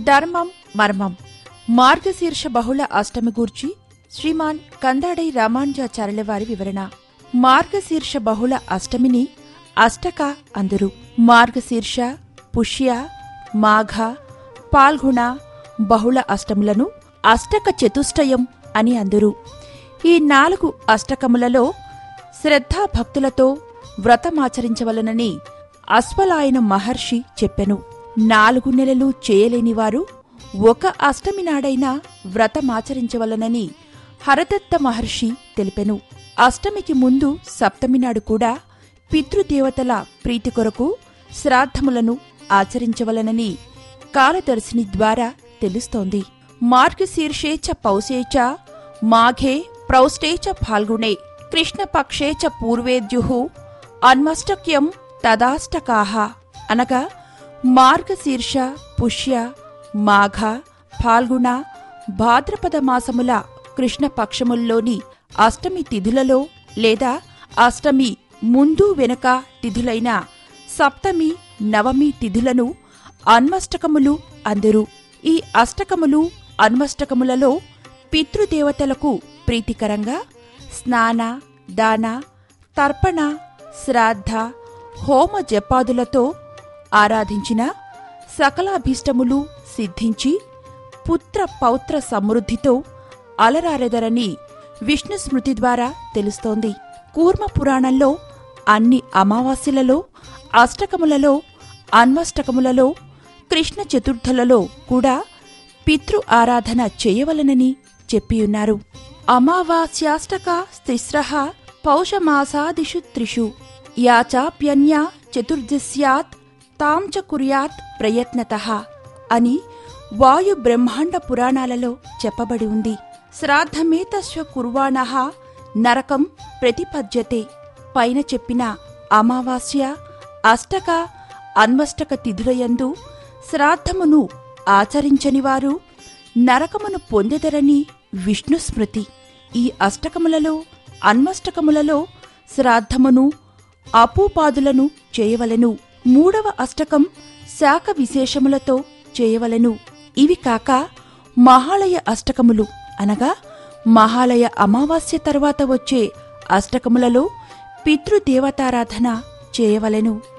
ధర్మం మర్మం మార్గశీర్ష బహుళ అష్టమి గూర్చి శ్రీమాన్ కందాడై రామానుజాచార్యుల వారి వివరణ మార్గశీర్ష బహుళ అష్టమిని అష్టక అందురు మార్గశీర్ష పుష్య మాఘ పాల్గుణ బహుళ అష్టములను అష్టక చతుష్టయం అని అందురు ఈ నాలుగు అష్టకములలో శ్రద్ధాభక్తులతో వ్రతమాచరించవలనని అశ్వలాయన మహర్షి చెప్పెను నాలుగు నెలలు చేయలేనివారు ఒక అష్టమి నాడైనా వ్రతమాచరించవలనని హరదత్త మహర్షి తెలిపెను అష్టమికి ముందు సప్తమి నాడు కూడా పితృదేవతల ప్రీతి కొరకు శ్రాద్ధములను ఆచరించవలనని కాలదర్శిని ద్వారా తెలుస్తోంది మార్గశీర్షే చ పౌసే చ మాఘే ప్రౌష్టే చ ఫాల్గుణే కృష్ణపక్షే చ పూర్వేద్యుః అన్మష్టక్యం తదాష్టకాహ అనగా మార్గశీర్ష పుష్య మాఘ ఫాల్గుణ భాద్రపద మాసముల కృష్ణపక్షముల్లోని అష్టమి తిథులలో లేదా అష్టమి ముందు వెనుక తిథులైన సప్తమి నవమి తిథులను అన్మష్టకములు అందరు ఈ అష్టకములు అన్మష్టకములలో పితృదేవతలకు ప్రీతికరంగా స్నాన దాన తర్పణ శ్రాద్ధ హోమ జపాదులతో ఆరాధించిన సకలాభీష్టములు సిద్ధించి పుత్ర పౌత్ర సమృద్ధితో అలరారెదరని విష్ణు స్మృతి ద్వారా తెలుస్తోంది కూర్మ పురాణంలో అన్ని అమావాస్యలలో అష్టకములలో అన్వష్టకములలో కృష్ణ చతుర్థులలో కూడా పితృ ఆరాధన చేయవలనని చెప్పియున్నారు అమావాస్యాష్టక స్తిస్ర పౌషమాసాదిషు త్రిషు యాచాప్యన్యా చతుర్దశ్యాత్ తాం చ కుర్యాత్ ప్రయత్నత అని వాయు బ్రహ్మాండ పురాణాలలో చెప్పబడి ఉంది శ్రాద్ధమేతస్వ కుర్వాణ నరకం ప్రతిపద్యతే పైన చెప్పిన అమావాస్య అష్టక అన్వష్టక తిథులయందు శ్రాద్ధమును ఆచరించని వారు నరకమును పొందెదరని విష్ణు స్మృతి ఈ అష్టకములలో అన్వష్టకములలో శ్రాద్ధమును అపూపాదులను చేయవలెను మూడవ అష్టకం శాఖ విశేషములతో చేయవలెను ఇవి కాక మహాలయ అష్టకములు అనగా మహాలయ అమావాస్య తరువాత వచ్చే అష్టకములలో పితృదేవతారాధన చేయవలెను